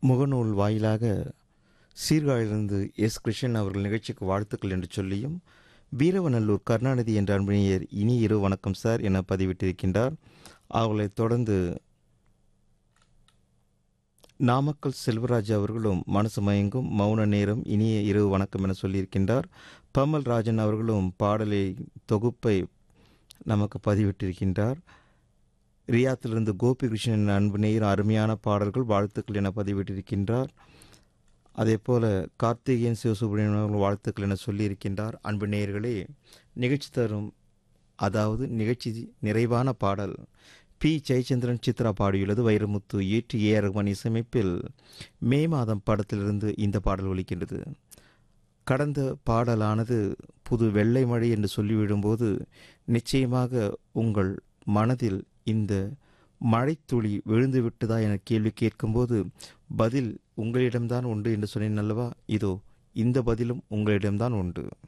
முகநூல் வாயிலாக சீர்காழிலிருந்து எஸ் கிருஷ்ணன் அவர்கள் நிகழ்ச்சிக்கு வாழ்த்துக்கள் என்று சொல்லியும் வீரவநல்லூர் கருணாநிதி என்ற அன்பினியர் இனி இரு வணக்கம் சார் என பதிவிட்டிருக்கின்றார் அவர்களைத் தொடர்ந்து நாமக்கல் செல்வராஜ் அவர்களும் மனசு மயங்கும் மௌன நேரம் இனிய இரவு வணக்கம் என சொல்லியிருக்கின்றார் பமல் ராஜன் அவர்களும் பாடலை தொகுப்பை நமக்கு பதிவிட்டிருக்கின்றார் ரியாத்திலிருந்து கோபிகிருஷ்ணன் அன்பு நேரம் அருமையான பாடல்கள் வாழ்த்துக்கள் என பதிவிட்டிருக்கின்றார் அதே போல கார்த்திகேயன் சிவசுப்ரமணியன் அவர்கள் வாழ்த்துக்கள் என சொல்லியிருக்கின்றார் அன்பு நேயர்களே நிகழ்ச்சி தரும் அதாவது நிகழ்ச்சி நிறைவான பாடல் பி ஜெயச்சந்திரன் சித்ரா பாடியுள்ளது வைரமுத்து ஏற்றி ஏ ஆர் ரஹ்மான் இசையமைப்பில் மே மாதம் படத்திலிருந்து இந்த பாடல் ஒலிக்கின்றது கடந்த பாடலானது புது வெள்ளை மழை என்று சொல்லிவிடும்போது நிச்சயமாக உங்கள் மனதில் இந்த மழைத்துளி விழுந்து விட்டதா என கேள்வி கேட்கும்போது பதில் உங்களிடம்தான் உண்டு என்று சொன்னேன் அல்லவா இதோ இந்த பதிலும் உங்களிடம்தான் உண்டு